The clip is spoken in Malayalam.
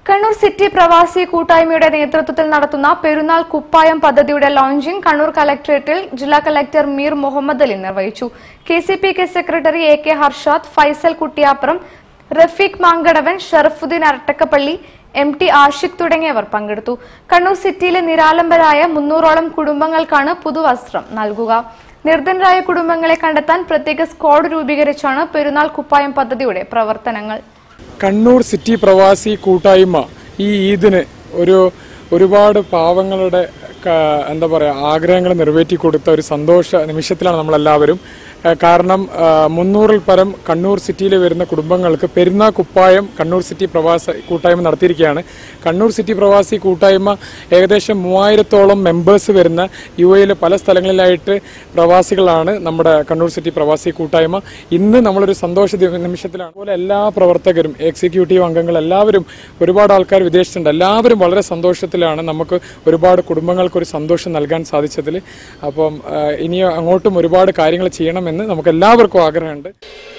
കണ്ണൂർ സിറ്റി പ്രവാസി കൂട്ടായ്മയുടെ നേതൃത്വത്തിൽ നടത്തുന്ന പെരുന്നാൾ കുപ്പായം പദ്ധതിയുടെ ലോഞ്ചിംഗ് കണ്ണൂർ കലക്ടറേറ്റിൽ ജില്ലാ കലക്ടർ മീർ മുഹമ്മദ് അലി നിർവഹിച്ചു K C P K secretary A K Harshad Faisal Kuttiyappuram Rafeeq Mankadavan Sharafuddin Arattakkappally M T Ashiq തുടങ്ങിയവർ പങ്കെടുത്തു കണ്ണൂർ സിറ്റിയിലെ നിരാലംബരായ മുന്നൂറോളം കുടുംബങ്ങൾക്കാണ് പുതുവസ്ത്രം നൽകുക നിർധനരായ കുടുംബങ്ങളെ കണ്ടെത്താൻ പ്രത്യേക സ്ക്വാഡ് രൂപീകരിച്ചാണ് പെരുന്നാൾ കുപ്പായം പദ്ധതിയുടെ പ്രവർത്തനങ്ങൾ കണ്ണൂർ സിറ്റി പ്രവാസി കൂട്ടായ്മ ഈ ഈദിന് ഒരു ഒരുപാട് പാവങ്ങളുടെ ക- എന്താ പറയുക ആഗ്രഹങ്ങൾ നിറവേറ്റി കൊടുത്ത ഒരു സന്തോഷ നിമിഷത്തിലാണ് നമ്മളെല്ലാവരും ഏഹ് കാരണം ആഹ് മുന്നൂറിൽ പരം കണ്ണൂർ സിറ്റിയിൽ വരുന്ന കുടുംബങ്ങൾക്ക് പെരുന്നാ കുപ്പായം കണ്ണൂർ സിറ്റി പ്രവാസ കൂട്ടായ്മ നടത്തിയിരിക്കുകയാണ് കണ്ണൂർ സിറ്റി പ്രവാസി കൂട്ടായ്മ ഏകദേശം മൂവായിരത്തോളം മെമ്പേഴ്സ് വരുന്ന യു എയിലെ പല സ്ഥലങ്ങളിലായിട്ട് പ്രവാസികളാണ് നമ്മുടെ കണ്ണൂർ സിറ്റി പ്രവാസി കൂട്ടായ്മ ഇന്ന് നമ്മളൊരു സന്തോഷ ദിവ- നിമിഷത്തിലാണ് അതുപോലെ എല്ലാ പ്രവർത്തകരും എക്സിക്യൂട്ടീവ് അംഗങ്ങൾ എല്ലാവരും ഒരുപാട് ആൾക്കാർ വിദേശത്തുണ്ട് എല്ലാവരും വളരെ സന്തോഷത്തിലാണ് നമുക്ക് ഒരുപാട് കുടുംബങ്ങൾക്ക് ഒരു സന്തോഷം നൽകാൻ സാധിച്ചതിൽ അപ്പം ആ, ഇനി അങ്ങോട്ടും ഒരുപാട് കാര്യങ്ങൾ ചെയ്യണമെന്ന് നമുക്ക് എല്ലാവർക്കും ആഗ്രഹമുണ്ട്